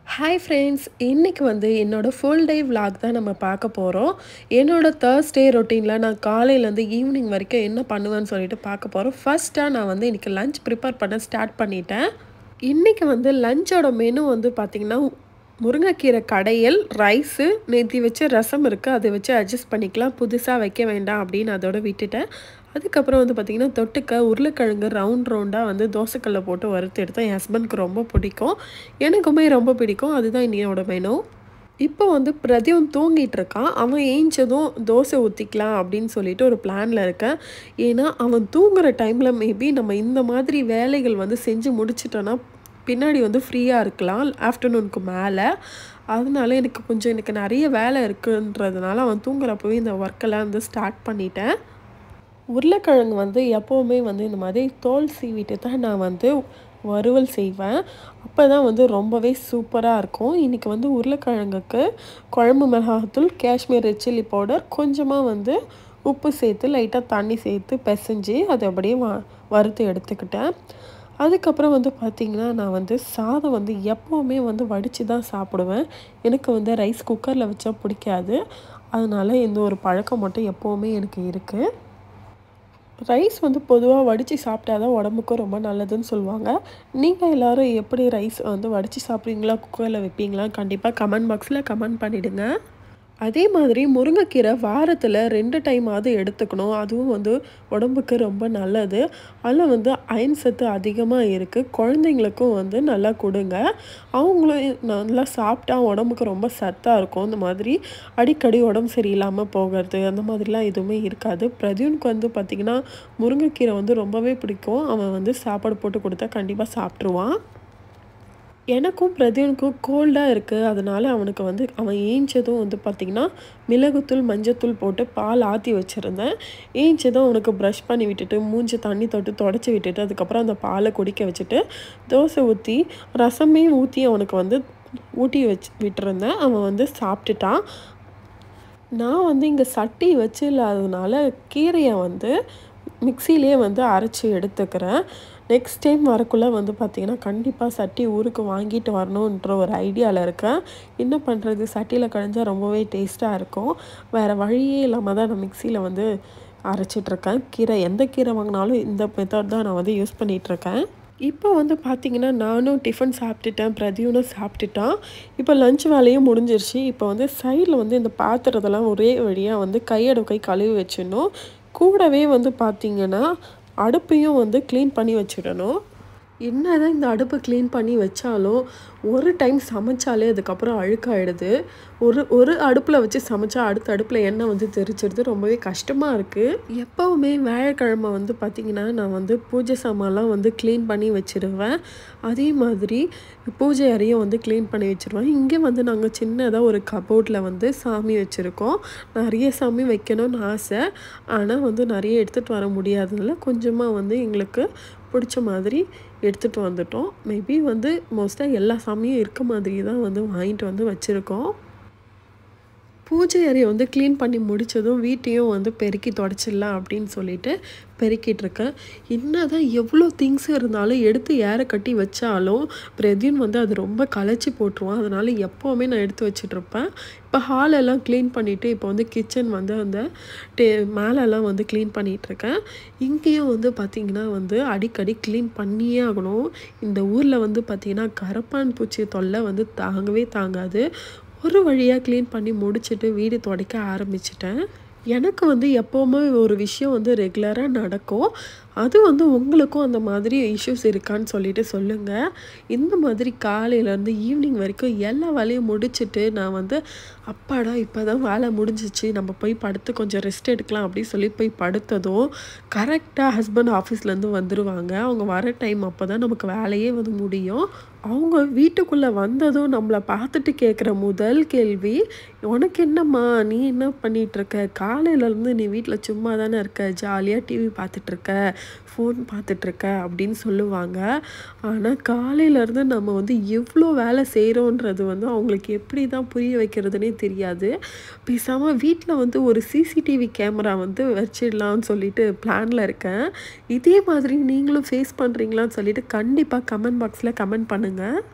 hi friends இன்றைக்கி வந்து என்னோடய ஃபுல் டே vlog தான் நம்ம பார்க்க போகிறோம் என்னோட தேர்ஸ்டே ரொட்டீனில் நான் காலையிலேருந்து ஈவினிங் வரைக்கும் என்ன பண்ணுவேன்னு சொல்லிட்டு பார்க்க போகிறோம் ஃபஸ்ட்டாக நான் வந்து இன்றைக்கி லஞ்ச் ப்ரிப்பேர் பண்ண ஸ்டார்ட் பண்ணிட்டேன் இன்றைக்கி வந்து லஞ்சோட மெனு வந்து பார்த்திங்கன்னா முருங்கைக்கீரை கடையல் ரைஸு நேத்தி வச்ச ரசம் இருக்குது அதை வச்சு அட்ஜஸ்ட் பண்ணிக்கலாம் புதுசாக வைக்க வேண்டாம் அப்படின்னு அதோட விட்டுட்டேன் அதுக்கப்புறம் வந்து பார்த்திங்கன்னா தொட்டுக்க உருளைக்கிழங்கு ரவுண்ட் ரவுண்டாக வந்து தோசைக்கல்ல போட்டு வறுத்து எடுத்தேன் என் ஹஸ்பண்ட்க்கு ரொம்ப பிடிக்கும் எனக்குமே ரொம்ப பிடிக்கும் அதுதான் இன்னையோட மெனு இப்போ வந்து பிரதியும் தூங்கிட்டு இருக்கான் அவன் ஏஞ்சதும் தோசை ஊற்றிக்கலாம் அப்படின்னு சொல்லிட்டு ஒரு பிளானில் இருக்கேன் ஏன்னா அவன் தூங்குற டைமில் மேபி நம்ம இந்த மாதிரி வேலைகள் வந்து செஞ்சு முடிச்சிட்டோன்னா பின்னாடி வந்து ஃப்ரீயாக இருக்கலாம் ஆஃப்டர்நூனுக்கு மேலே அதனால எனக்கு கொஞ்சம் எனக்கு நிறைய வேலை இருக்குன்றதுனால அவன் தூங்குறப்பவே இந்த ஒர்க்கெல்லாம் வந்து ஸ்டார்ட் பண்ணிட்டேன் உருளைக்கிழங்கு வந்து எப்போவுமே வந்து இந்த மாதிரி தோல் சீவிட்டு தான் நான் வந்து வறுவல் செய்வேன் அப்போ தான் வந்து ரொம்பவே சூப்பராக இருக்கும் இன்றைக்கி வந்து உருளைக்கிழங்குக்கு குழம்பு மிளகாத்தூள் காஷ்மீர் ரெட் சில்லி பவுடர் கொஞ்சமாக வந்து உப்பு சேர்த்து லைட்டாக தண்ணி சேர்த்து பிசைஞ்சு அதை அப்படியே வ வறுத்து எடுத்துக்கிட்டேன் அதுக்கப்புறம் வந்து பார்த்திங்கன்னா நான் வந்து சாதம் வந்து எப்போவுமே வந்து வடித்து தான் சாப்பிடுவேன் எனக்கு வந்து ரைஸ் குக்கரில் வச்சா பிடிக்காது அதனால இந்த ஒரு பழக்கம் மட்டும் எப்போவுமே எனக்கு இருக்குது ரைஸ் வந்து பொதுவாக வடித்து சாப்பிட்டா தான் உடம்புக்கும் ரொம்ப நல்லதுன்னு சொல்லுவாங்க நீங்கள் எல்லோரும் எப்படி ரைஸ் வந்து வடித்து சாப்பிட்றீங்களா குக்கரில் வைப்பீங்களா கண்டிப்பாக கமெண்ட் பாக்ஸில் கமெண்ட் பண்ணிவிடுங்க அதே மாதிரி முருங்கைக்கீரை வாரத்தில் ரெண்டு டைமாவது எடுத்துக்கணும் அதுவும் வந்து உடம்புக்கு ரொம்ப நல்லது அதில் வந்து அயன் சத்து அதிகமாக இருக்குது குழந்தைங்களுக்கும் வந்து நல்லா கொடுங்க அவங்களும் நல்லா சாப்பிட்டா உடம்புக்கு ரொம்ப சத்தாக இருக்கும் இந்த மாதிரி அடிக்கடி உடம்பு சரியில்லாமல் போகிறது அந்த மாதிரிலாம் எதுவுமே இருக்காது பிரதியூனுக்கு வந்து பார்த்திங்கன்னா முருங்கைக்கீரை வந்து ரொம்பவே பிடிக்கும் அவன் வந்து சாப்பாடு போட்டு கொடுத்தா கண்டிப்பாக சாப்பிட்ருவான் எனக்கும் பிரதீனுக்கும் கோல்டாக இருக்குது அதனால் அவனுக்கு வந்து அவன் ஏஞ்சதும் வந்து பார்த்திங்கன்னா மிளகுத்தூள் மஞ்சத்தூள் போட்டு பால் ஆற்றி வச்சுருந்தேன் ஏஞ்சதும் அவனுக்கு ப்ரஷ் பண்ணி விட்டுட்டு மூஞ்சி தண்ணி தொட்டு தொடச்சி விட்டுட்டு அதுக்கப்புறம் அந்த பாலை குடிக்க வச்சுட்டு தோசை ஊற்றி ரசமே ஊற்றி அவனுக்கு வந்து ஊட்டி வச்சு விட்டுருந்தேன் அவன் வந்து சாப்பிட்டுட்டான் நான் வந்து இங்கே சட்டி வச்சு இல்லாததுனால கீரையை வந்து மிக்சிலே வந்து அரைச்சி எடுத்துக்கிறேன் நெக்ஸ்ட் டைம் வரக்குள்ளே வந்து பார்த்திங்கன்னா கண்டிப்பாக சட்டி ஊருக்கு வாங்கிட்டு வரணுன்ற ஒரு ஐடியாவில் இருக்கேன் என்ன பண்ணுறது சட்டியில் கழிஞ்சால் ரொம்பவே டேஸ்ட்டாக இருக்கும் வேறு வழியே இல்லாமல் தான் நான் மிக்சியில் வந்து அரைச்சிட்ருக்கேன் கீரை எந்த கீரை வாங்கினாலும் இந்த மெத்தட் தான் நான் வந்து யூஸ் பண்ணிகிட்ருக்கேன் இப்போ வந்து பார்த்திங்கன்னா நானும் டிஃபன் சாப்பிட்டுட்டேன் பிரதியூனும் சாப்பிட்டுட்டான் இப்போ லஞ்ச் வேலையும் முடிஞ்சிருச்சு இப்போ வந்து சைடில் வந்து இந்த பாத்திரத்தெல்லாம் ஒரே வழியாக வந்து கையடு கை கழுவி வச்சிடணும் கூடவே வந்து பார்த்திங்கன்னா அடுப்பையும் வந்து க்ளீன் பண்ணி வச்சிடணும் என்ன தான் இந்த அடுப்பை க்ளீன் பண்ணி வச்சாலும் ஒரு டைம் சமைச்சாலே அதுக்கப்புறம் அழுக்காயிடுது ஒரு ஒரு அடுப்பில் வச்சு சமைச்சா அடுத்த அடுப்பில் எண்ணெய் வந்து தெரிச்சிடுது ரொம்பவே கஷ்டமாக இருக்குது எப்போவுமே வியாழக்கிழமை வந்து பார்த்திங்கன்னா நான் வந்து பூஜை சாமான்லாம் வந்து க்ளீன் பண்ணி வச்சுருவேன் அதே மாதிரி பூஜை அறையும் வந்து க்ளீன் பண்ணி வச்சுருவேன் இங்கே வந்து நாங்கள் சின்னதாக ஒரு கபோர்டில் வந்து சாமி வச்சுருக்கோம் நிறைய சாமி வைக்கணும்னு ஆசை ஆனால் வந்து நிறைய எடுத்துகிட்டு வர முடியாததுனால கொஞ்சமாக வந்து எங்களுக்கு பிடிச்ச மாதிரி எடுத்துகிட்டு வந்துட்டோம் மேபி வந்து மோஸ்ட்டாக எல்லா சாமியும் இருக்க மாதிரி தான் வந்து வாங்கிட்டு வந்து வச்சுருக்கோம் பூஜை அறையை வந்து க்ளீன் பண்ணி முடித்ததும் வீட்டையும் வந்து பெருக்கி தொடச்சிடலாம் அப்படின்னு சொல்லிட்டு பெருக்கிட்டு இருக்கேன் என்ன தான் எவ்வளோ திங்ஸ் இருந்தாலும் எடுத்து ஏற கட்டி வச்சாலும் பிரதியூன் வந்து அது ரொம்ப களைச்சி போட்டுருவான் அதனால் எப்போவுமே நான் எடுத்து வச்சிட்ருப்பேன் இப்போ ஹாலெல்லாம் க்ளீன் பண்ணிவிட்டு இப்போ வந்து கிச்சன் வந்து அந்த டே மேலெல்லாம் வந்து க்ளீன் பண்ணிகிட்ருக்கேன் இங்கேயும் வந்து பார்த்திங்கன்னா வந்து அடிக்கடி க்ளீன் பண்ணியே ஆகணும் இந்த ஊரில் வந்து பார்த்திங்கன்னா கரப்பான் பூச்சி தொல்லை வந்து தாங்கவே தாங்காது ஒரு வழியாக க்ளீன் பண்ணி முடிச்சுட்டு வீடு துடைக்க ஆரம்பிச்சிட்டேன் எனக்கு வந்து எப்போவுமே ஒரு விஷயம் வந்து ரெகுலராக நடக்கும் அது வந்து உங்களுக்கும் அந்த மாதிரி இஷ்யூஸ் இருக்கான்னு சொல்லிட்டு சொல்லுங்கள் இந்த மாதிரி காலையிலேருந்து ஈவினிங் வரைக்கும் எல்லா வேலையும் முடிச்சுட்டு நான் வந்து அப்பாடா இப்போ தான் வேலை முடிஞ்சிச்சு நம்ம போய் படுத்து கொஞ்சம் ரெஸ்ட் எடுக்கலாம் அப்படின்னு சொல்லி போய் படுத்ததும் கரெக்டாக ஹஸ்பண்ட் ஆஃபீஸ்லேருந்து வந்துடுவாங்க அவங்க வர டைம் அப்போ தான் நமக்கு வேலையே வந்து முடியும் அவங்க வீட்டுக்குள்ளே வந்ததும் நம்மளை பார்த்துட்டு கேட்குற முதல் கேள்வி உனக்கு என்னம்மா நீ என்ன பண்ணிகிட்ருக்க காலையிலேருந்து நீ வீட்டில் சும்மா தானே இருக்க ஜாலியாக டிவி பார்த்துட்ருக்க ஃபோன் பார்த்துட்ருக்க அப்படின்னு சொல்லுவாங்க ஆனால் காலையிலேருந்து நம்ம வந்து எவ்வளோ வேலை செய்கிறோன்றது வந்து அவங்களுக்கு எப்படி தான் புரிய வைக்கிறதுனே தெரியாது பேசாமல் வீட்டில் வந்து ஒரு சிசிடிவி கேமரா வந்து வச்சிடலான்னு சொல்லிட்டு பிளானில் இருக்கேன் இதே மாதிரி நீங்களும் ஃபேஸ் பண்ணுறீங்களான்னு சொல்லிட்டு கண்டிப்பாக கமெண்ட் பாக்ஸில் கமெண்ட் பண்ணுங்கள்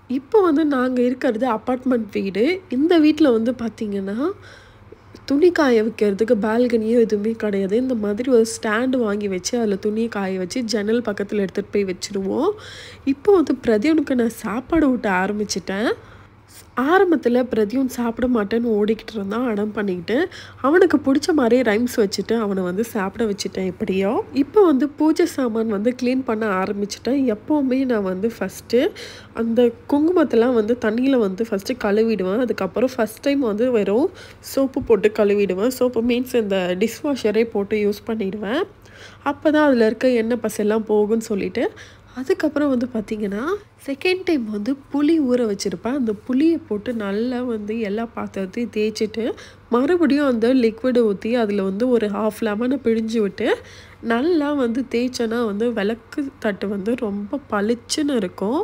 இப்போ வந்து நாங்கள் இருக்கிறது அப்பார்ட்மெண்ட் வீடு இந்த வீட்டில் வந்து பார்த்திங்கன்னா துணி காய வைக்கிறதுக்கு பால்கனியோ எதுவுமே கிடையாது இந்த மாதிரி ஒரு ஸ்டாண்டு வாங்கி வச்சு அதில் துணியை காய வச்சு ஜன்னல் பக்கத்தில் எடுத்துகிட்டு போய் வச்சுருவோம் இப்போ வந்து பிரதியனுக்கு நான் சாப்பாடு ஊட்ட ஆரம்பிச்சிட்டேன் ஆரம்பத்தில் பிரதியும் சாப்பிட மாட்டேன்னு ஓடிக்கிட்டு இருந்தான் அடம் பண்ணிக்கிட்டு அவனுக்கு பிடிச்ச மாதிரியே ரைம்ஸ் வச்சுட்டு அவனை வந்து சாப்பிட வச்சுட்டேன் எப்படியோ இப்போ வந்து பூஜை சாமான் வந்து க்ளீன் பண்ண ஆரம்பிச்சிட்டேன் எப்போவுமே நான் வந்து ஃபஸ்ட்டு அந்த குங்குமத்தெல்லாம் வந்து தண்ணியில் வந்து ஃபஸ்ட்டு கழுவிடுவேன் அதுக்கப்புறம் ஃபஸ்ட் டைம் வந்து வெறும் சோப்பு போட்டு கழுவிடுவேன் சோப்பு மீன்ஸ் இந்த டிஷ்வாஷரே போட்டு யூஸ் பண்ணிடுவேன் அப்போ தான் அதில் இருக்க எண்ணெய் பசெல்லாம் போகும்னு சொல்லிட்டு அதுக்கப்புறம் வந்து பார்த்திங்கன்னா செகண்ட் டைம் வந்து புளி ஊற வச்சுருப்பேன் அந்த புளியை போட்டு நல்லா வந்து எல்லா பாத்திரத்தையும் தேய்ச்சிட்டு மறுபடியும் அந்த லிக்விடை ஊற்றி அதில் வந்து ஒரு ஹாஃப் லெமனை பிழிஞ்சு விட்டு நல்லா வந்து தேய்ச்சேன்னா வந்து விளக்கு தட்டு வந்து ரொம்ப பளிச்சுன்னு இருக்கும்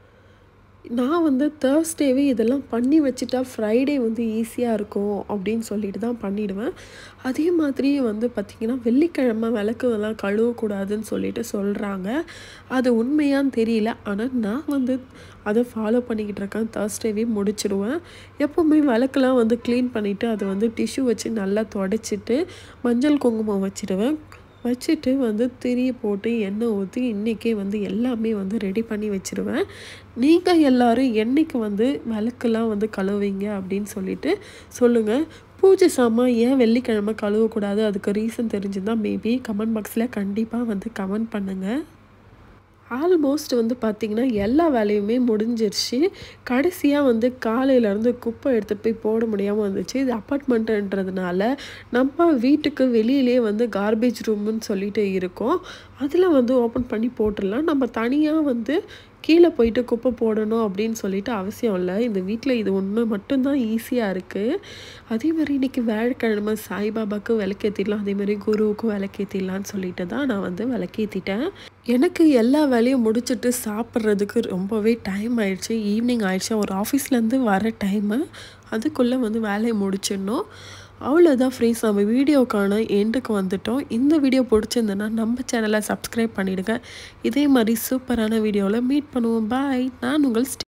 நான் வந்து தேர்ஸ்டேவே இதெல்லாம் பண்ணி வச்சுட்டா ஃப்ரைடே வந்து ஈஸியாக இருக்கும் அப்படின்னு சொல்லிட்டு தான் பண்ணிவிடுவேன் அதே மாதிரி வந்து பார்த்திங்கன்னா வெள்ளிக்கிழமை விளக்குலாம் கழுவக்கூடாதுன்னு சொல்லிட்டு சொல்கிறாங்க அது உண்மையான்னு தெரியல ஆனால் நான் வந்து அதை ஃபாலோ பண்ணிக்கிட்டு இருக்கேன் தேர்ஸ்டேவே முடிச்சிடுவேன் எப்போவுமே விளக்குலாம் வந்து க்ளீன் பண்ணிவிட்டு அதை வந்து டிஷ்யூ வச்சு நல்லா தொடச்சிட்டு மஞ்சள் குங்குமம் வச்சிடுவேன் வச்சுட்டு வந்து திரியை போட்டு எண்ணெய் ஊற்றி இன்றைக்கே வந்து எல்லாமே வந்து ரெடி பண்ணி வச்சுருவேன் நீங்கள் எல்லோரும் என்றைக்கு வந்து விளக்கெல்லாம் வந்து கழுவுவீங்க அப்படின்னு சொல்லிட்டு சொல்லுங்கள் பூஜை சாமான் ஏன் வெள்ளிக்கிழமை கழுவக்கூடாது அதுக்கு ரீசன் தெரிஞ்சுருந்தால் மேபி கமெண்ட் பாக்ஸில் கண்டிப்பாக வந்து கமெண்ட் பண்ணுங்கள் ஆல்மோஸ்ட் வந்து பார்த்திங்கன்னா எல்லா வேலையுமே முடிஞ்சிருச்சு கடைசியாக வந்து காலையிலேருந்து குப்பை எடுத்துகிட்டு போய் போட முடியாமல் வந்துச்சு இது அப்பார்ட்மெண்ட்டுன்றதுனால நம்ம வீட்டுக்கு வெளியிலே வந்து கார்பேஜ் ரூம்னு சொல்லிட்டு இருக்கோம் அதில் வந்து ஓப்பன் பண்ணி போட்டுடலாம் நம்ம தனியாக வந்து கீழே போயிட்டு குப்பை போடணும் அப்படின்னு சொல்லிட்டு அவசியம் இல்லை இந்த வீட்டில் இது ஒன்று மட்டும்தான் ஈஸியாக இருக்குது அதே மாதிரி இன்றைக்கி வேலைக்கிழமை சாய்பாபாவுக்கு விளக்கேற்றிடலாம் அதே மாதிரி குருவுக்கும் விளக்கேற்றிடலான்னு சொல்லிட்டு தான் நான் வந்து விளக்கேற்றிட்டேன் எனக்கு எல்லா வேலையும் முடிச்சுட்டு சாப்பிட்றதுக்கு ரொம்பவே டைம் ஆயிடுச்சு ஈவினிங் ஆயிடுச்சு ஒரு ஆஃபீஸ்லேருந்து வர டைமு அதுக்குள்ளே வந்து வேலையை முடிச்சிடணும் அவ்வளோதான் ஃப்ரெண்ட்ஸ் நம்ம வீடியோக்கான எண்டுக்கு வந்துட்டோம் இந்த வீடியோ பிடிச்சிருந்ததுன்னா நம்ம சேனலை சப்ஸ்கிரைப் பண்ணிவிடுங்க இதே மாதிரி சூப்பரான வீடியோவில் மீட் பண்ணுவோம் பாய் நான் உங்கள்